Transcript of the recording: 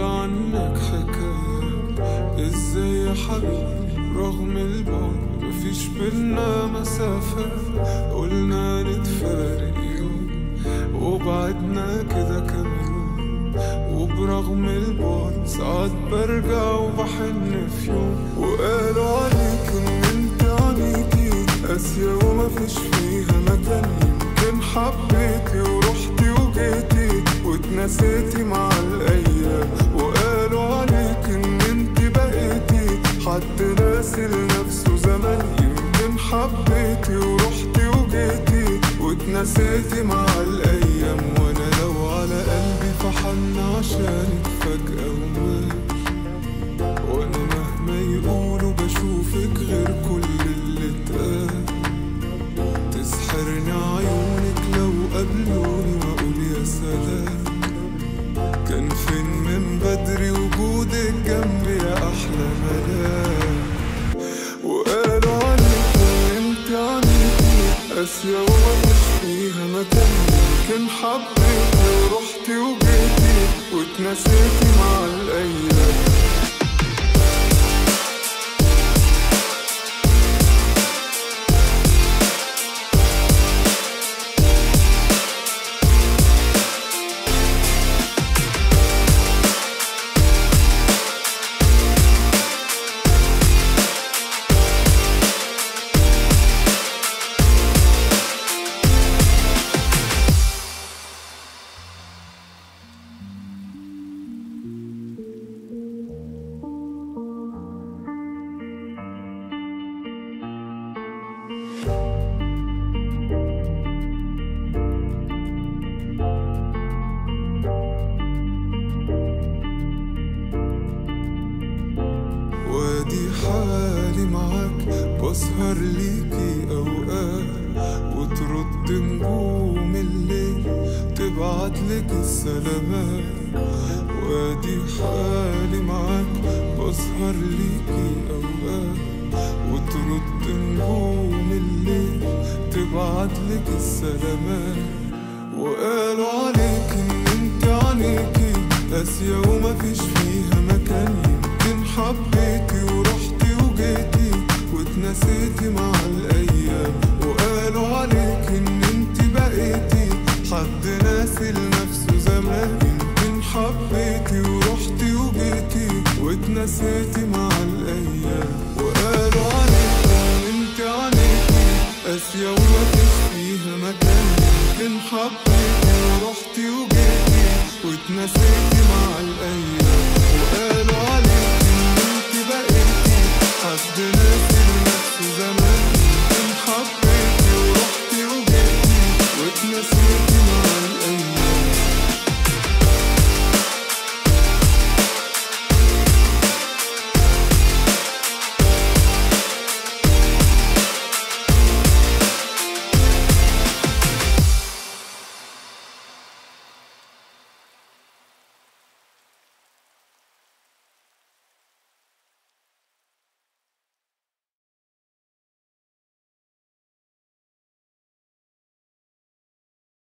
عنك حكايات ازاي يا حبيبي رغم البعد مفيش بينا مسافات قلنا نتفارق يوم وبعدنا كده كام يوم وبرغم البعد ساعات برجع وبحن في يوم وقالوا عليك ان انت عليكي قاسية ومفيش فيها مكان يمكن حبيتي ورحتي وجيتي واتنسيتي مع الايام وقالوا عليك ان انت بقيتي حد ناسي لنفسه زمان يمكن حبيتي ورحتي وجيتي واتنسيتي مع الايام وانا لو على قلبي فحن عشانك فجأة ومات وانا مهما يقولوا بشوفك غير كل اللي اتقال تسحرني عيونك لو قابلوني واقول يا سلام كان فين من بدري وجودك جنبي يا احلى ملاك وقالوا عليك ان انت عنيكي قاسية ومفيش فيها مكان يمكن حبيتي ورحتي وجيتي واتنسيتي مع الايام وادي حالي معاك بسهر ليكي اوقات وترد نجوم الليل تبعت لك السلامات وادي حالي معاك بسهر ليكي اوقات وترد نجوم الليل تبعت لك السلامات وقالوا عليك ان انت عنيكي قاسية ومفيش فيها مكان يمكن حبيتي ورحتي وجيتي واتنسيتي مع الايام وقالوا عليك ان انت بقيتي حد ناسي لنفسه زمان يمكن حبيتي ورحتي وجيتي واتنسيتي مع الايام وقالوا عليك ان انت عنيكي قاسية ومفيش فيها مكان يمكن حبيتي ورحتي وجيتي واتنسيتي مع الايام